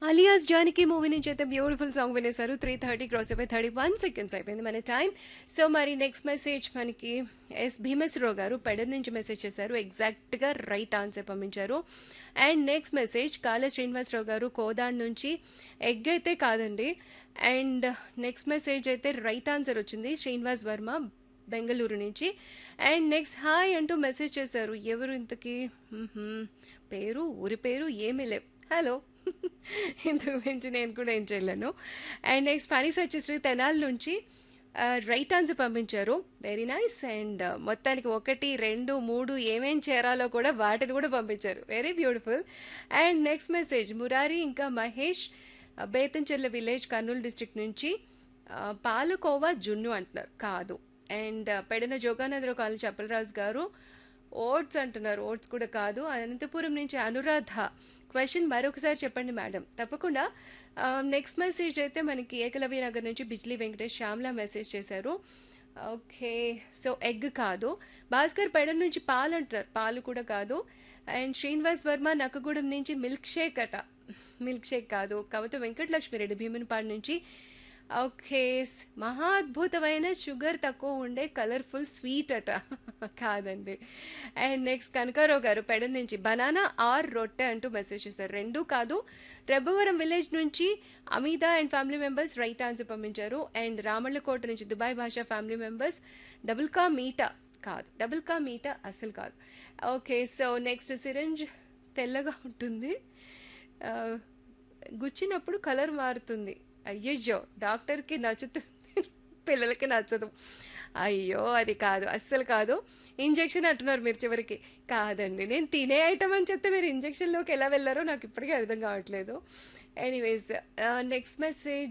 Alias Janaki movie నుంచి అయితే beautiful song వినేశారు త్రీ థర్టీ క్రాస్ అయిపోయి థర్టీ వన్ సెకండ్స్ అయిపోయింది మన టైం సో మరి నెక్స్ట్ మెసేజ్ మనకి ఎస్ భీమేశ్వరరావు గారు పెడర్ నుంచి మెసేజ్ చేశారు ఎగ్జాక్ట్గా రైట్ ఆన్సర్ పంపించారు అండ్ నెక్స్ట్ మెసేజ్ కాళ శ్రీనివాసరావు గారు కోదాడ్ నుంచి ఎగ్ అయితే కాదండి అండ్ నెక్స్ట్ మెసేజ్ అయితే రైట్ ఆన్సర్ వచ్చింది శ్రీనివాస్ వర్మ బెంగళూరు నుంచి అండ్ నెక్స్ట్ హాయ్ అంటూ మెసేజ్ చేశారు ఎవరు ఇంతకీ మ్మ్హ్మ్. పేరు ఊరి పేరు ఏమీ లేవు హలో ఇంతకు మించి నేను కూడా ఏం చేయలేను అండ్ నెక్స్ట్ పని సత్యశ్రీ తెనాల్ నుంచి రైట్ ఆన్సర్ పంపించారు వెరీ నైస్ అండ్ మొత్తానికి ఒకటి రెండు మూడు ఏమేం చేరాలో కూడా వాటిని కూడా పంపించారు very beautiful and next message Murari ఇంకా మహేష్ ఆ, బేతంచెర్ల విలేజ్ కర్నూలు డిస్ట్రిక్ట్ నుంచి ఆ, పాలకోవా జున్ను అంటున్నారు కాదు and Pedana Joganandarao colony Chappalaraju garu oats అంటున్నారు ఓట్స్ కూడా కాదు అనంతపురం నుంచి అనురాధ క్వశ్చన్ మరొకసారి చెప్పండి మేడం తప్పకుండా నెక్స్ట్ మెసేజ్ అయితే మనకి ఏకలవ్య నగర్ నుంచి బిజ్లీ వెంకటేష్ శ్యామ్లా మెసేజ్ చేశారు ఓకే సో ఎగ్ కాదు భాస్కర్ పెడన్ నుంచి పాలు అంటున్నారు పాలు కూడా కాదు అండ్ శ్రీనివాస్ వర్మ నక్కగూడెం నుంచి మిల్క్ షేక్ అట మిల్క్ షేక్ కాదు కాకపోతే వెంకటలక్ష్మిరెడ్డి భీమునిపాడు నుంచి ఓకే స్- మహా అద్భుతమైన షుగర్ తక్కువ ఉండే కలర్ఫుల్ స్వీట్ అట కాదండి అండ్ నెక్స్ట్ కనకారావు గారు పెడ నుంచి బనానా ఆర్ రొట్టె అంటూ మెసేజ్ చేశారు రెండు కాదు రెబ్బవరం విలేజ్ నుంచి Amitha and family members right answer పంపించారు అండ్ రామళ్ళకోట నుంచి దుబాయ్ భాషా ఫ్యామిలీ మెంబర్స్ డబుల్ కా మీటా కాదు డబుల్ కా మీటా అసలు కాదు ఓకే సో నెక్స్ట్ సిరంజ్ తెల్లగా ఉంటుంది ఆ, గుచ్చినప్పుడు కలర్ మారుతుంది అయ్యయ్యో డాక్టర్కి నచ్చుతుంది పిల్లలకి నచ్చదు అయ్యో అది కాదు అస్సలు కాదు ఇంజెక్షన్ అంటున్నారు మీరు చివరికి కాదండి నేను తినే ఐటమ్ అని చెప్తే మీరు ఇంజెక్షన్లోకి ఎలా వెళ్ళారో నాకు ఇప్పటికీ అర్థం కావట్లేదు ఎనీవేస్ నెక్స్ట్ మెసేజ్